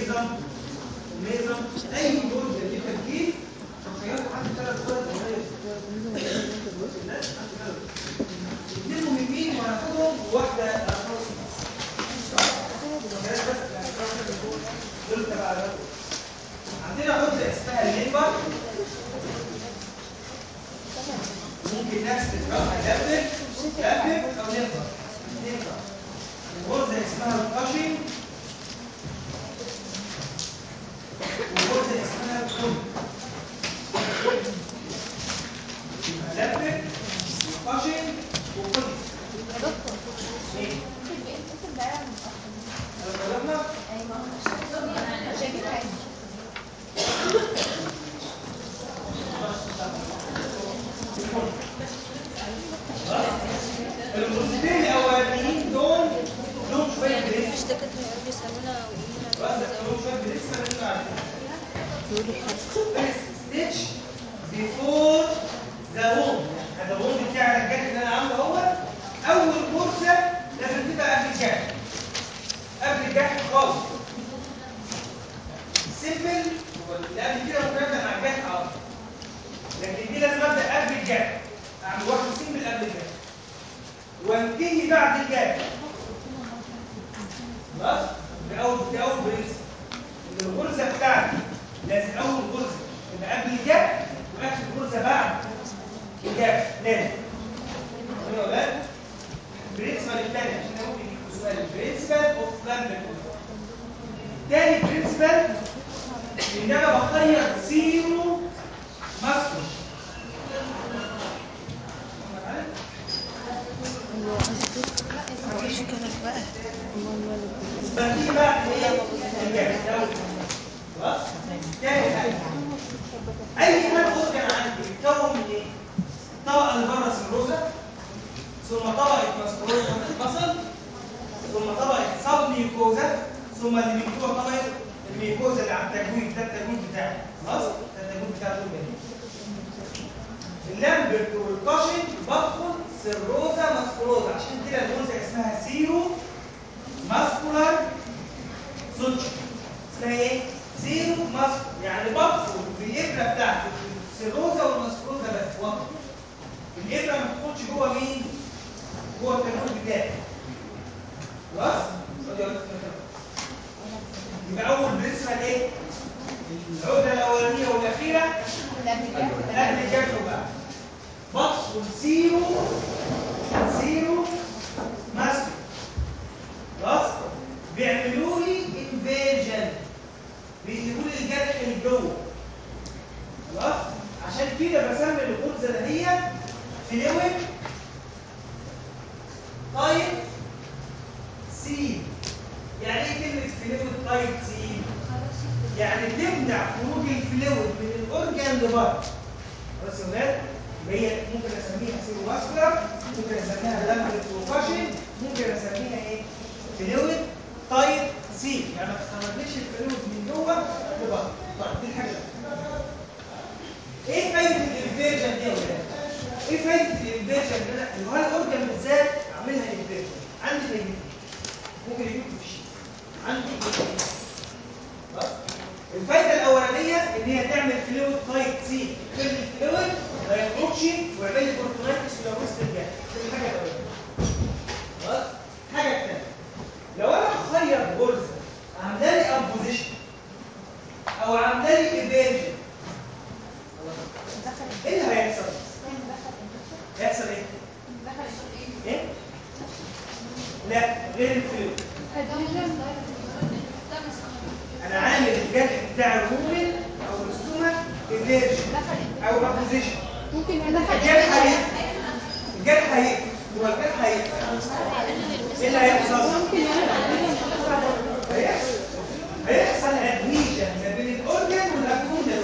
الميزم الميزم اي جزء ليه تركيب تخيلوا عندي ثلاث غرز الناس عندي ثلاث اثنين مهمين وهناخدهم وواحده دول تبع الرقم. عندنا غده اسمها الليمبر ممكن ناس تتبقى لابل لابل او ليمبر ليمبر غده اسمها القشن وغده اسمها الكل لابل وقشن وكل يا دكتور ايه؟ ممكن باسم بقى متأخر لو طلبنا ايوه عشان كده عايز الغرفتين الاولانيين دول لهم شويه بريس مش دكاترة يقعدوا يسألونا بس لهم شويه بريس ما عارفين ستيتش بيفور ذا ووم هذا الووم بتاع الجهاز اللي انا عامله هو اول غرفه لازم تبقى قبل الجهاز قبل الجهاز خالص سيمبل اللي قبل كده ممكن ابدا مع الجهاز على طول لكن دي لازم ابدا قبل الجهاز اعمل واحد سيمبل قبل الجهاز وانتهي بعد الجهاز خلاص دي اول دي اول برنس ان الغرزه بتاعتي لازم اول غرزه تبقى قبل الجهاز واخر غرزه بعد الجهاز لازم تمام يا اولاد برنسبل الثاني عشان ده ممكن يكون سؤال برنسبل اوف لامبل تاني برنسبل ان انا بخير زيرو ماسكو فدي بقى ايه الجهاز ده أول حاجة. خلاص تاني حاجه اي حاجه اورجن عندي بيتكون من ايه الطبقه اللي بره السيروزا ثم طبقه ماسكروزا المصل ثم طبقه سب ميوكوزا ثم اللي من جوه طبقه الميوكوزا اللي على التجويد ده التجويد بتاعي خلاص ده التجويد بتاع دول اللامبرت والكاشن بدخل سيروزا ماسكروزا عشان كده الغرزه اسمها سيرو ماسكولار سوتشر اسمها ايه؟ زيرو ماسك يعني بدخل بالابره بتاعتي السيروزا والماسكروزا بس واضح الابره ما تدخلش جوه مين؟ جوه التجويد بتاعي خلاص؟ ادي أقول لك كده. يبقى اول برنسبل ايه؟ العقده الاولانيه والاخيره قبل الجبل بقى بدخل زيرو زيرو ماسك خلاص بيعملوا لي انفيجن بيجيبوا لي الجرح اللي جوه خلاص عشان كده بسمي الغرزه اللي هي فلويد تايب سي يعني ايه كلمه فلويد تايب سي يعني تمنع خروج الفلويد من الاورجان لبره خلاص يا ولاد يبقى هي ممكن اسميها سيرو ماسكولار ممكن اسميها لامبرت وكاشن ممكن اسميها ايه فلويد تايب سي يعني ما تخرجليش الفلويد من جوه لبره طيب دي الحاجه الأولى. ايه فايده الانفيرجن دي يا ولاد ايه فايده الانفيرجن ان انا اللي هو الاورجان بالذات اعملها انفيرجن عندي نجمتين ممكن يكون في شيء عندي نجمتين خلاص؟ الفايده الاولانيه ان هي تعمل فلويد تايب سي كل الفلويد ما يخرجش ويعمل لي بورتونايتس في وسط الجهاز دي الحاجه الاولانيه خلاص الحاجه الثانيه لو انا مخير غرزه عامله لي ابوزيشن او عامله لي ايفيجن ايه اللي هيحصل؟ هيحصل ايه؟ ايه؟ لا غير الفلويد انا عامل الجرح بتاع الرومن او الاستومك ايفيرجن او ابوزيشن ممكن الجرح هيقفل الجرح هيقفل هو الجرح هيقفل ايه اللي هيحصل؟ هيحصل هيحصل ادهيجن ما بين الاورجن والابدومينال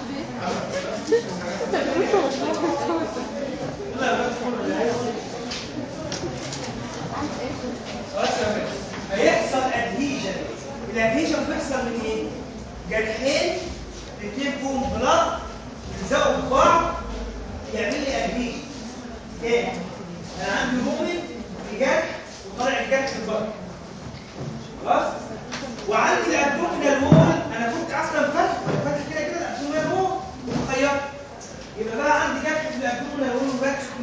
يلا يا ولاد خلاص يا ولاد. هيحصل ادهيجن الادهيجن بيحصل من ايه؟ جرحين الاثنين فيهم بلاد يلزقوا في بعض يعمل لي ادهيجن تاني انا عندي رومن في جرح وطالع الجرح في البطن خلاص وعندي الابدومينال وول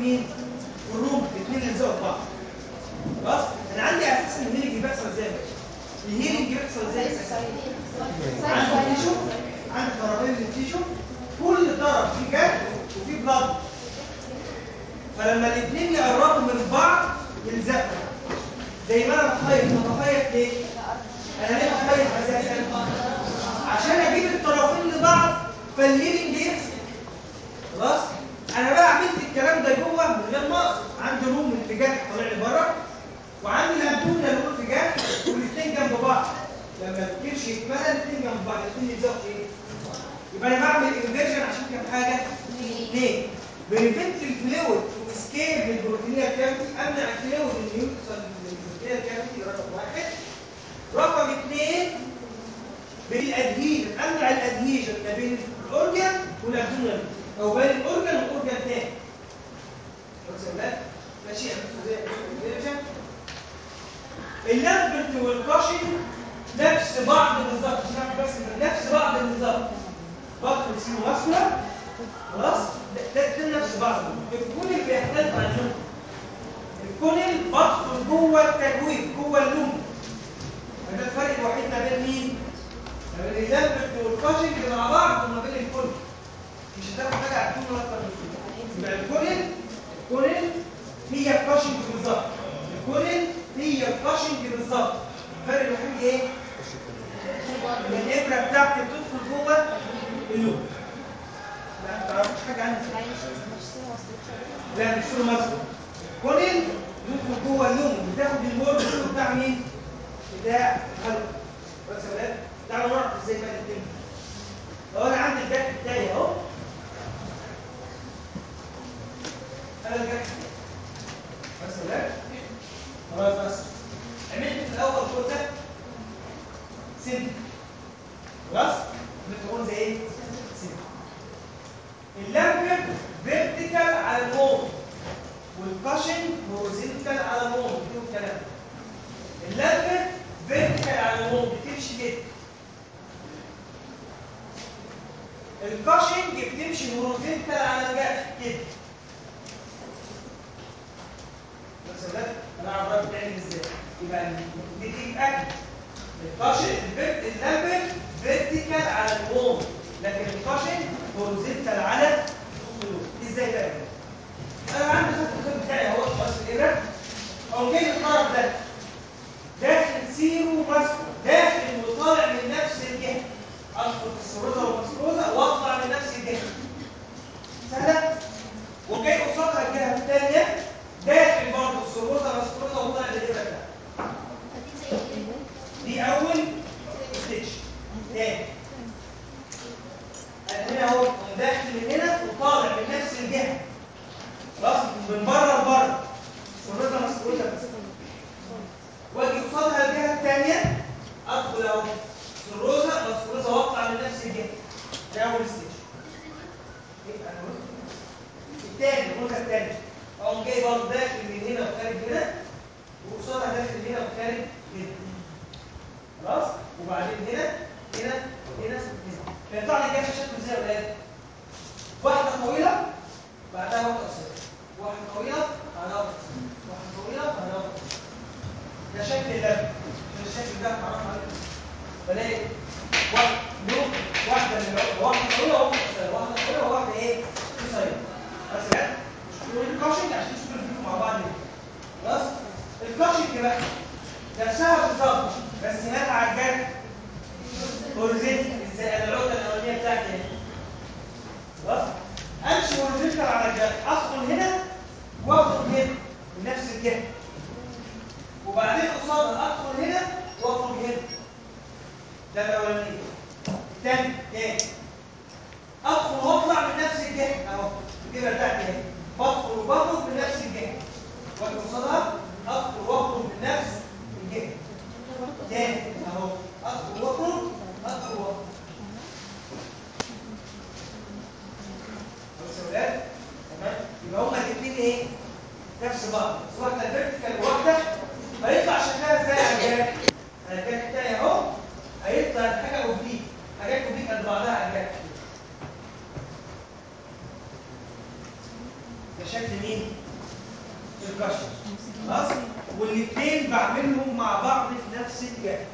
مين؟ والروم الاثنين يلزقوا في بعض خلاص انا عندي اساسا الهيلينج بيحصل ازاي يا باشا؟ الهيلينج بيحصل ازاي اساسا؟ عندي تيشو عندي طرفين من التيشو كل طرف فيه جلد وفيه بلاد فلما الاثنين يقربوا من بعض يلزقوا زي ما انا بخيط انا بخيط ليه؟ انا ليه بخيط اساسا؟ عشان اجيب الطرفين لبعض فالهيلينج يحصل خلاص؟ انا بقى عملت الكلام ده جوه من غير ما اقصد عندي روم من اتجاه طالع لي بره وعندي الابدومينال روم اتجاه والاثنين جنب بعض لما الكرش يتملى الاثنين جنب بعض الاثنين يلزقوا في ايه؟ يبقى انا بعمل انفيرجن عشان كام حاجه؟ اثنين بريفنت الفلويد واسكيب البروتينيه كافيتي امنع الفلويد ان يوصل للبروتينيه كافيتي رقم واحد رقم اثنين بالادهيجن امنع الادهيجن ما بين الاورجن والابدومينال او بين الاورجن والاورجن تاني واخد بالك؟ ماشي يا زي الانفيرجن اللمبرت والكاشن نفس بعض بالظبط مش هنعمل بس نفس بعض بالظبط بطن اسمه ماسكولار خلاص ده ده ده نفس بعض الكونل بيختلف عن اللوم الكونل بدخل جوه التجويف جوه اللوم فده الفرق الوحيد ما بين مين؟ ما بين اللمبرت والكاشن اللي مع بعض وما بين الكونل مش هتاخد حاجه على الكونل اكتر من كده يبقى الكونل الكونل هي الكاشنج بالظبط الكونل هي الكاشنج بالظبط الفرق الوحيد ايه؟ ان الابره بتاعتي بتدخل جوه اللوب لا ما تعرفش حاجه عنها لا مش شغل مصر كونل يدخل جوه اللوم بتاخد البورد بتاع مين؟ بتاع الحلقه بس يا ولاد تعالوا نعرف ازاي بقى الدنيا لو انا عندي الجاك بتاعي اهو انا الجاك بتاعي بس يا ولاد خلاص بس عملت في الاول كتله سن خلاص بتقول زي ايه سن اللمبر فيرتيكال على الوول والكاشن هوريزونتال على الوول فيهم كلام اللمبر فيرتيكال على الوول بتمشي كده الكاشنج بتمشي هوريزونتال على الجرح كده بس ده انا اعرف بقى بتعمل ازاي يبقى دي اكل الكاشن الفيرت اللمبر فيرتيكال على الوول لكن الكاشن هوريزونتال على الخيوط ازاي بقى انا عندي خط الخيط بتاعي اهو خلاص الابره او جاي الطرف ده داخل سيرو ماسكو داخل وطالع من نفس الجهه ادخل في السروزه والمسكروزه واطلع من نفس الجهه سهله وجاي قصادها الجهه الثانيه داخل برضه السروزه والمسكروزه وطالع من الابره بتاعتها دي اول ستيتش تاني انا هنا اهو أقوم داخل من هنا وطالع من نفس الجهه خلاص من بره لبره السروزه مسكروزه بس واجي قصادها الجهه الثانيه ادخل اهو سروزه مسكروزه واطلع من نفس الجهه ده اول ستيتش يبقى انا الثاني الغرزه الثانيه اقوم جاي برضه داخل من هنا وخارج هنا وقصادها داخل هنا وخارج هنا خلاص وبعدين هنا هنا هنا هنا فيطلع لي جاي شكله ازاي يا ولاد واحده طويله بعدها واحده قصيره واحده طويله بعدها واحده قصيره واحده طويله بعدها واحده قصيره ده شكل اللب ده الشكل ده هتعرفوا عليه بلاقي واحد لون واحده من العقله واحده طويله وواحده قصيره واحده طويله وواحده ايه قصيره بس كده شوفوا الكاشنج عشان تشوفوا الفيديو مع بعض هنا. خلاص الكاشنج بقى نفسها بالظبط رسمناها على الجنب هوريزونتال ازاي العقده الاولانيه بتاعتي اهي خلاص امشي هوريزونتال على الجنب ادخل هنا واخرج هنا من نفس الجهه وبعدين قصادها ادخل هنا واخرج هنا ده الاولانيه الثاني تاني ادخل واطلع من نفس الجهه اهو الجهه بتاعتي اهي بدخل وبخرج من نفس الجهه واجي قصادها ادخل واخرج من نفس الجهه تاني اهو ادخل واخرج ادخل واخرج بص يا ولاد تمام يبقى هما الاثنين ايه نفس بعض بس واحده فيرتيكال وواحده هيطلع شكلها ازاي على الجهه على الجهه الثانيه اهو هيطلع حاجه اوبليك حاجات اوبليك قد بعضها على الجهه ده شكل مين بريكشن خلاص والاثنين بعملهم مع بعض في نفس الجهه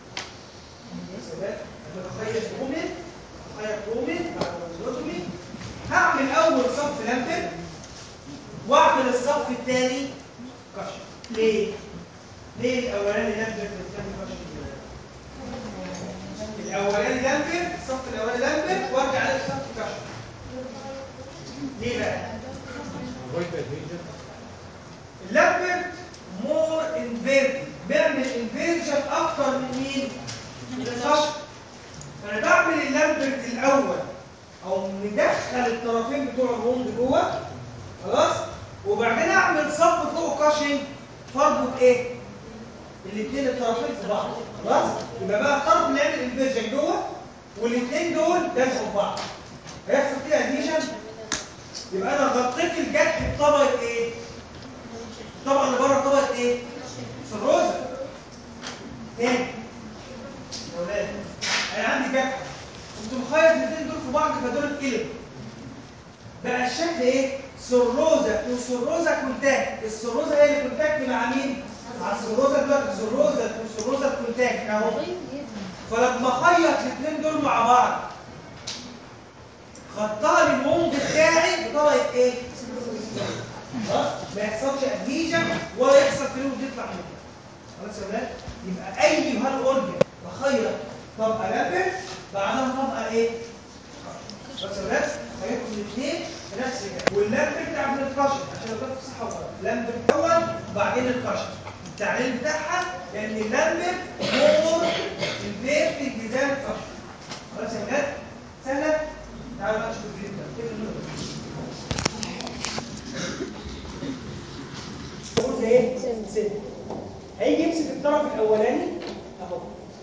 لما بخيط رومن بخيط رومن بعد الروزوتومي هعمل اول صف لامبر واعمل الصف الثاني كشف ليه؟ ليه الاولاني لامبر والثاني كشف الاولاني لامبر الصف الاولاني لامبر وارجع عليه الصف كشف ليه بقى؟ اللامبر مور انفيرتد بيعمل انفيرجن اكتر من مين؟ من الخشب فانا بعمل اللامبرت الاول او مدخل الطرفين بتوع الروند جوه خلاص وبعدين اعمل صب فوق كاشنج فرضه بايه؟ الاثنين الطرفين في بعض خلاص يبقى بقى الطرف اللي عمل انفيرجن جوه والاثنين دول دخلوا في بعض هيحصل فيها اديشن يبقى انا غطيت الجرح بطبقه ايه؟ الطبقه اللي بره طبقه ايه؟ سروزه تاني يا ولاد انا عندي جرح كنت مخيط الاثنين دول في بعض فدول اتقلب بقى الشكل ايه؟ سروزه وسروزه كونتاكت السروزه هي اللي كونتاكت مع مين؟ مع السروزه دلوقتي سروزه وسروزه كونتاكت اهو فلما اخيط الاثنين دول مع بعض خدتها للوند بتاعي بطبقه ايه؟ خلاص ما يحصلش ادهيجن ولا يحصل فلويد يطلع منها خلاص يا ولاد يبقى اي هال اورجن بخيط طبقه لابل بعدها طبقه ايه؟ خلاص يا ولاد خيطهم الاثنين في نفس الجهه واللامب بتاع من الكشف عشان لو كنت صح ولا غلط اللامب الاول وبعدين الكشف التعليل بتاعها لان اللامب مور انفيرتنج ميزان الكشف خلاص يا ولاد سهله تعالوا بقى نشوف الفيديو ده كده النقطة. نقول زي ايه؟ سن هيجي يمسك الطرف الاولاني اهو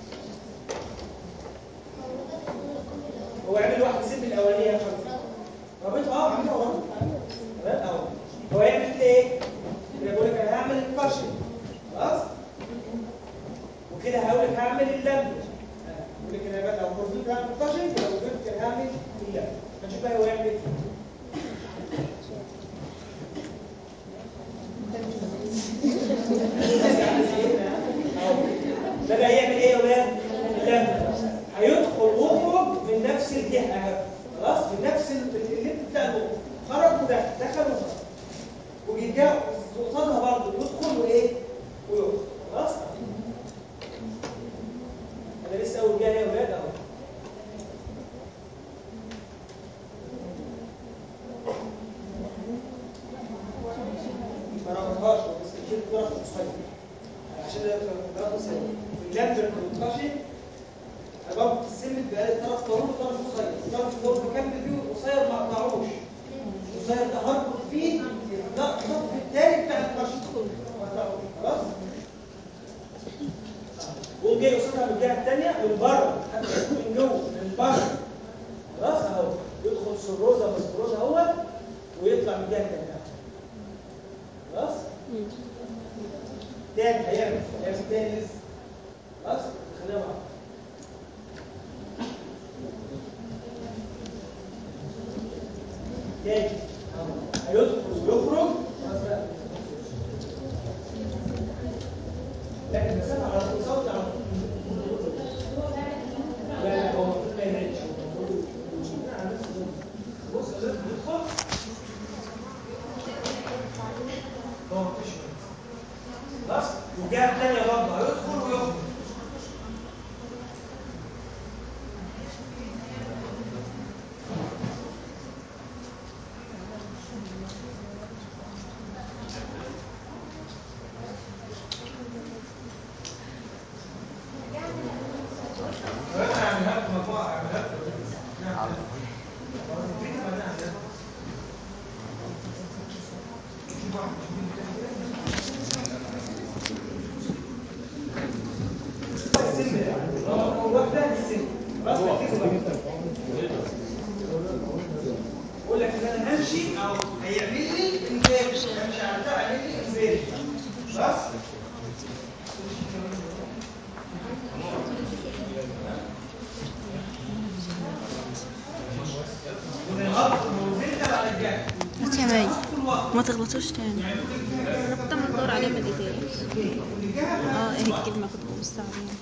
هو يعمل واحد سن الاولانيه يا خالد رابط اه عامل رابط تمام اهو هو يعمل كده ايه؟ كده بيقول لك انا هعمل الكشن خلاص وكده هقول لك هعمل اللمب يقول لك انا بقى لو فضلت هعمل الكشن لو فضلت كده هعمل اللمب هنشوف بقى هو يعمل ايه بدأ يعمل ايه يا ولاد؟ اللمب هيدخل ويخرج من نفس الجهه خلاص من نفس اللي بتاع الوقت خرج ودخل دخل وخرج وبيتجاوز قصادها برضه يدخل وايه؟ ويخرج خلاص؟ انا لسه اول جاي يا ولاد اهو ما ربطهاش بس كده طرف قصير عشان طرف قصير اللامبر والكاشن انا بربط السلم بقى طرف طويل وطرف قصير الطرف الطويل بكمل بيه والقصير ما اقطعوش القصير ده هربط فيه لا الصف الثاني بتاع الكاشن ما اقطعوش خلاص وقوم جاي قصادها من الجهه الثانيه من بره حتى يكون من جوه من بره خلاص اهو يدخل سروزه مسروزه اهو ويطلع من الجهه الثانيه خلاص تاني هيعمل هيعمل تاني لسه خلاص خلينا مع بعض تاني هيدخل ويخرج خلاص بقى لا المسافة على طول صوت على طول لا لا هو المفروض ما يبعدش هو المفروض يكون على نفس الزون. بص لازم يدخل هو مفيش وقت. خلاص والجهة الثانية برضه هيدخل ويخرج انا هعملها لكم مجموعة هعملها لكم نعم. الفكرة ما أنا هعملها. شوف واحد، شوف السن ده. هو واحدة السن. خلاص ركزوا بقى. بقول لك ان انا همشي او هيعمل لي انفيرج همشي على بتاع هيعمل لي انفيرج خلاص من الهبط ونزلت على الجهه بس يا مي كل وقت ما تغلطوش تاني جربت اما ادور عليه ما لقيتهاش اه ايه الكلمة كنت ببص عليها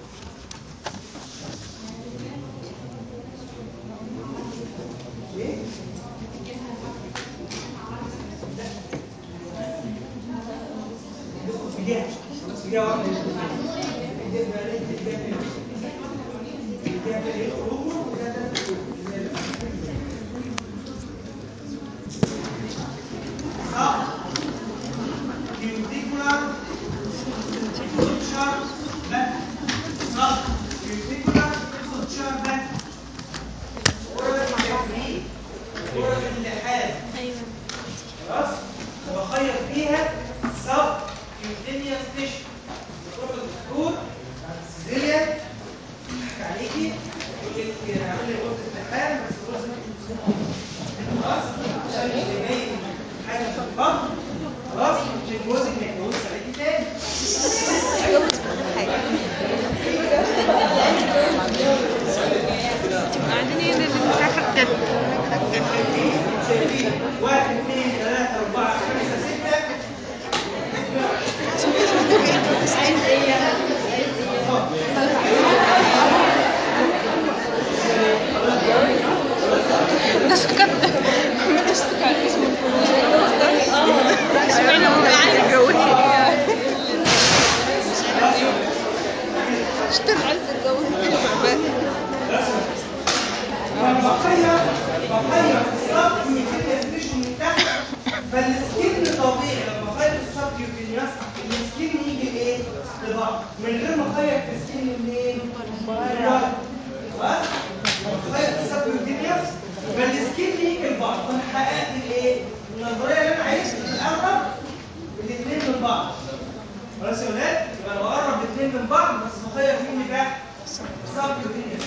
بداية بداية واحدة بداية صح كيوتيكولار سوتشر باك صح كيوتيكولار سوتشر باك ورا التفريق ورا اللحاف ايوه خلاص وبخيط فيها سب كيوتينيوس تيشو تروح للدكتور بعد السيزيريان يضحك عليكي يقول لك اعمل لي غرفه امتحان بس غرفه خلاص عشان مش يبين حاجه في البطن خلاص عشان جوزك ما يتجوزش عليكي تاني بعدين هنا بتاعك شايفين واحد اثنين ثلاثه اربعه خمسه سته الناس كانت الناس كانت اسمه اشمعنى هو عايز يتجوزني اشتغل عايز يتجوزني تعبان بخير بخير الصب يوتينيوس تيشو من تحت فالسكين طبيعي لما بخير الصب يوتينيوس السكين يجي ايه؟ لبعض من غير ما اخير السكين منين؟ من بره خلاص؟ بخير الصب يوتينيوس فالسكين يجي لبعض فانا حققت الايه؟ النظريه اللي انا عايزها ان اقرب الاثنين من بعض خلاص يا ولاد؟ يبقى انا بقرب الاثنين من بعض بس بخير مين اللي بقى؟ صب يوتينيوس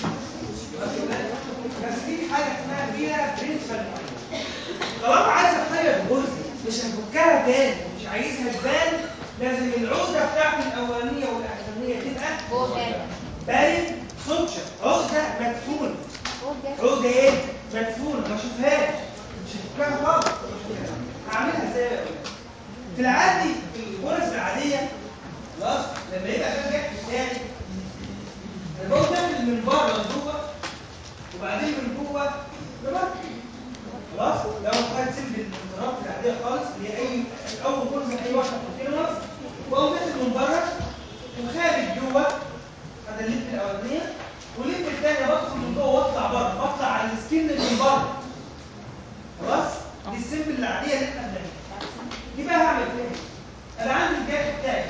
بس في حاجه اسمها فيها برنسبل طالما عايز اخير جزء مش هفكها تاني مش عايزها تبان لازم العقده بتاعتي الاولانيه والاخرانيه تبقى هو جاي بارد سوتشر عقده مدفونه هو جاي عقده ايه؟ مدفونه ما اشوفهاش مش هفكها خالص هعملها ازاي بقى؟ في العادي في الغرز العاديه خلاص لما يبقى ده الجهد بتاعي انا بقوم داخل من بره لجوه وبعدين من جوه لبره خلاص لو خدت سلب الانطراف العاديه خالص اللي هي اي اول غرزه اي واحده كونتينوس واقوم داخل من بره وخارج جوه هذا الليف الاولانيه والليف الثانيه بدخل من جوه واطلع بره بطلع على السكين اللي من بره خلاص دي السيمبل العاديه اللي احنا بنعملها دي بقى هعمل فيها إيه؟ انا عندي الجاك بتاعي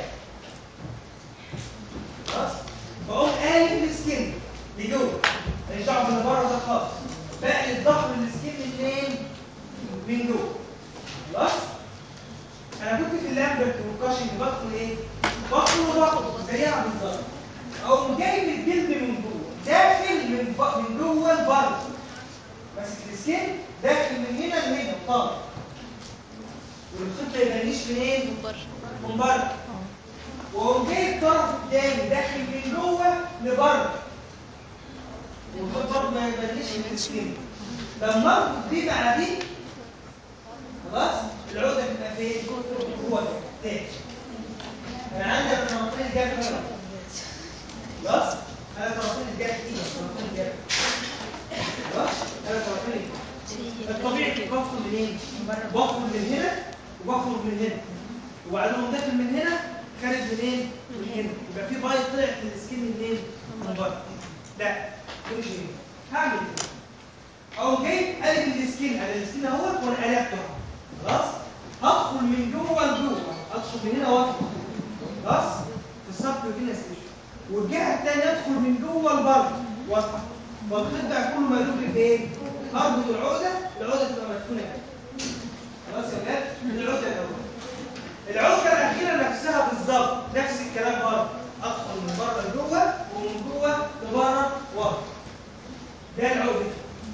خلاص بقوم قالب السكين لجوه ماليش دعوه باللي بره ده خالص بقلب ظهر السكين منين؟ من جوه خلاص انا كنت في اللامبرت والكاشنج بدخل ايه؟ بدخل وبخرج زيها بالظبط اقوم جايب الجلد من جوه داخل من ب... من جوه لبره ماسك السكين داخل من هنا لهنا وطالع والخيط ما يبانيش منين؟ من بره من بره واقوم جاي الطرف الثاني داخل من جوه لبره والخيط برضه ما يبانيش من السكين لما اربط دي مع دي خلاص العقده تبقى فين؟ جوه تاني انا عندي طرفين الجبهه هنا خلاص انا طرفين الجبهه ايه طرفين الجبهه خلاص انا طرفين الجبهه الطبيعي كنت بدخل منين؟ بدخل من هنا وبخرج من هنا وبعدين اقوم داخل من هنا خارج منين؟ من هنا يبقى في بايظ طلعت من السكين منين؟ من بره لا مش هنا هعمل كده اقوم جاي قلب السكين على السكين اهوت وانا قلبته اهو. خلاص هدخل من جوه لجوه ادخل من هنا واطلع خلاص في الصف كده ستيشن والجهه الثانيه ادخل من جوه لبره واطلع والخيط بقى كله مقلوب لفين؟ اربط العقده العقده تبقى مدفونه كده خلاص يا ولاد العقده الاول العقده الاخيره نفسها بالظبط نفس الكلام برضه ادخل من بره لجوه ومن جوه لبره ورا ده العقده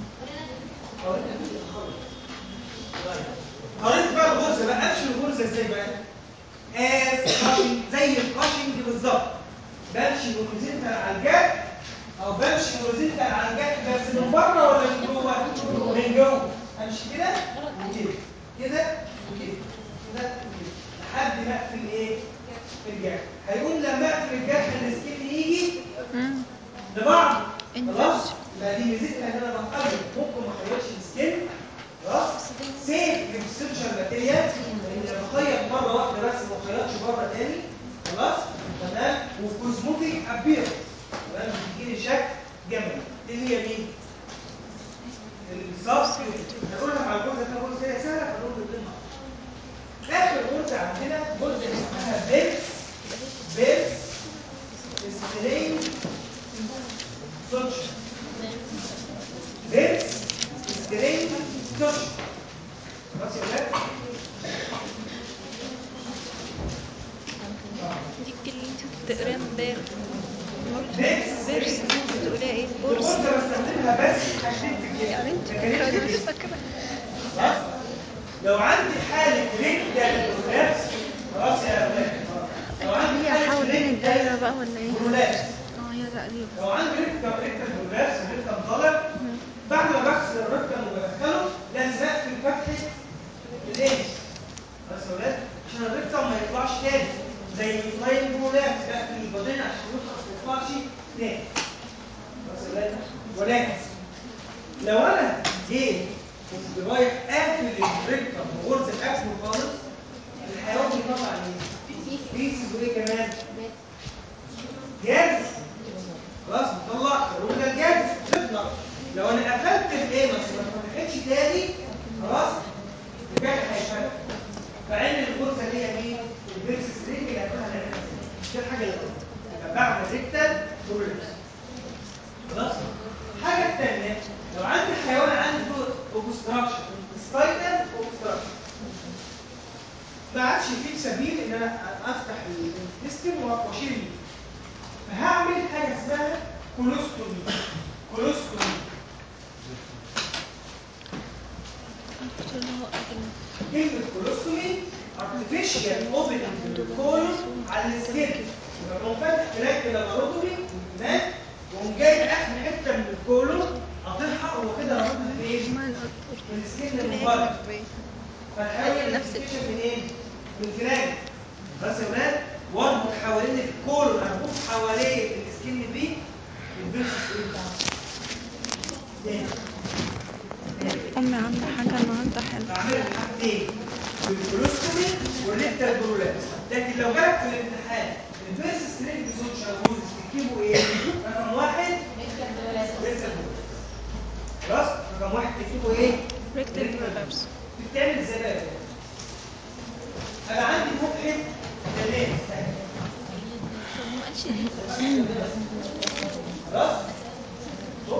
قريت بقى الغرزه بقى امشي الغرزه ازاي بقى؟ از كاشنج زي الكاشنج بالظبط بمشي هوريزونتال على الجهه او بمشي هوريزونتال على الجهه بس من بره ولا من جوه؟ من جوه امشي كده وكده كده كده كده كده لحد ما اقفل ايه الجرح هيقول لما اقفل الجرح السكين يجي مم. لبعض انت- خلاص يبقى دي ميزتها ان انا بقرب ممكن ما اخيطش السكين خلاص سيف للسيرجر ماتيريال لان لما بخيط مره واحده بس ما بخيطش مره تاني خلاص تمام وكوزموتيك ابيرنس تمام بتديني شكل جمالي دي هي مين؟ الصف هنقولها مع الجزء ده جزء هي سهله هنقول الاثنين مع بعض. اخر جزء عندنا جزء اسمها بيرس بيرس سكرين سوتشر بيرس سكرين سوتشر خلاص يا ولاد دي اللي انت بتقريها امبارح بيرس بيرس بتقوليها ايه بورس الجزء بستخدمها بس في حاجتين كتير يعني انت لكن فاكره هي انا مش كده. فاكره خلاص لو عندي حالة ريكتال برولابس خلاص يا أولاد لو عندي هي حالة حوالين ريكتال الدايره بقى ولا ايه برولابس اه هي تقريبا لو عندي ريكتال ريكتال برولابس الريكتال طالع بعد ما بغسل الريكتال وبدخله لازم اقفل فتحة الانس خلاص يا أولاد عشان الريكتال ما يطلعش تاني زي الفلاين برولابس بقفل الباطين عشان يخلص ما يطلعش تاني خلاص يا أولاد ولكن لو انا جيت كنت رايح قافل الريكتر وغرزه قافله خالص الحيوان بيطلع ايه؟ فيسز وايه كمان؟ جاز خلاص بتطلع الرولة الجاز تطلع لو انا قفلت الانس وما فتحتش تاني خلاص الجرح هيشتغل فعين الغرزه دي هي مين؟ البيرس سترينج اللي هتكون هنعملها دي الحاجه اللي يبقى بعمل ريكتال رولز خلاص الحاجه الثانيه لو عندي حيوان عنده اوبستراكشن سباينال اوبستراكشن ما عادش في سبيل ان انا افتح الانتستين واشيل الليف. فهعمل حاجه اسمها كولوستومي كولوستومي كنت اللي هو قبل كلمه كولوستومي ارتفيشال اوبننج للكولون على السكين يبقى بقوم فاتح هناك كده باروتومي هناك واقوم جاي اخر حته من الكولون قاطعها وكده رابطها في ايه؟ ما انا قلت من السكين اللي اللي هي بره كانت فالحاول نفس نفس من ايه؟ من الفلاج بس يا ولاد واربط حوالين الكولون اربط حوالين السكين دي البيرس تاني امي عامله حاجه النهارده حلوه بعمل حاجتين بالكولوستومي والريكتال برولابس لكن لو جالك في الامتحان البيرس سترينج سوتشر روز تكتبوا ايه؟ رقم واحد ريكتال برولابس خلاص؟ رقم واحد تكتبوا ايه؟ ريكتال برولابس بتعمل ازاي بقى؟ انا عندي فتحه تمام طب ما قالش ليه خلاص؟ شوف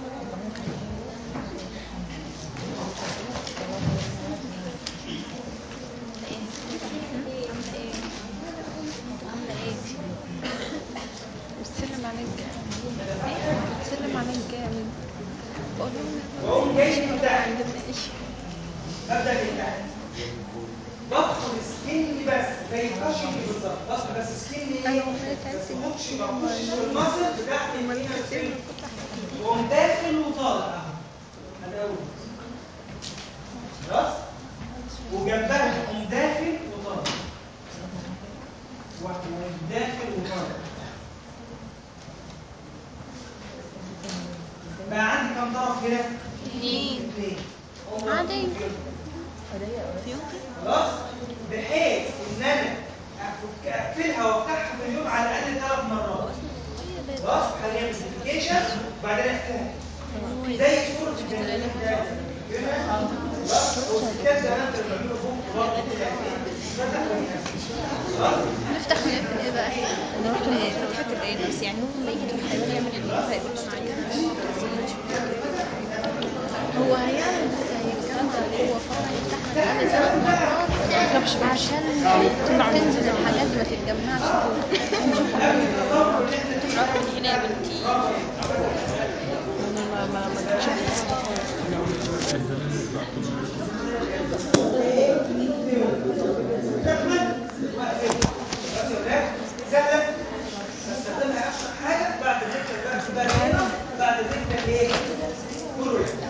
بتسلم عليك جامد بتسلم عليك جامد بقول لهم واقوم جاي من تحت عندناش ابدا من تحت بدخل سكيني بس زي كاشني بالظبط بدخل بس سكيني ايه؟ انا والله بس تعبت ما اخش ما نفسي اخشش في المصل بتاعت امال المينا كتير سكين كنت احكي واقوم داخل وطالع اهو ادي اول خلاص؟ وجنبها اقوم داخل وطالع واقوم داخل وطالع بقى عندي كم طرف هنا؟ اتنين. اثنين عادي. فيهم خلاص بحيث ان انا أفك- اقفلها وافتحها في اليوم على الاقل ثلاث مرات خلاص هنعمل سيرتيفيكيشن وبعدين افتحها زي صوره الجنين ده كده خلاص والستات زمان كانوا بيعملوا بوك برضه كده فتح ويقفل خلاص نفتح ونقفل ايه بقى؟ انا رحت فتحت الايه بس يعني هو لما يجي الحيوان يعمل حاجه فيقول له انا عايز هو هيعمل بس هيتكلم هو فورا يفتحها لحد ثلاث مرات مش عشان تنزل الحاجات ما تتجمعش رقم هنا يا بنتي انا ما ما ما بتشوفش سهله استخدمها اشهر حاجه بعد الريكتر بقى بعد الريكتر ايه؟ كله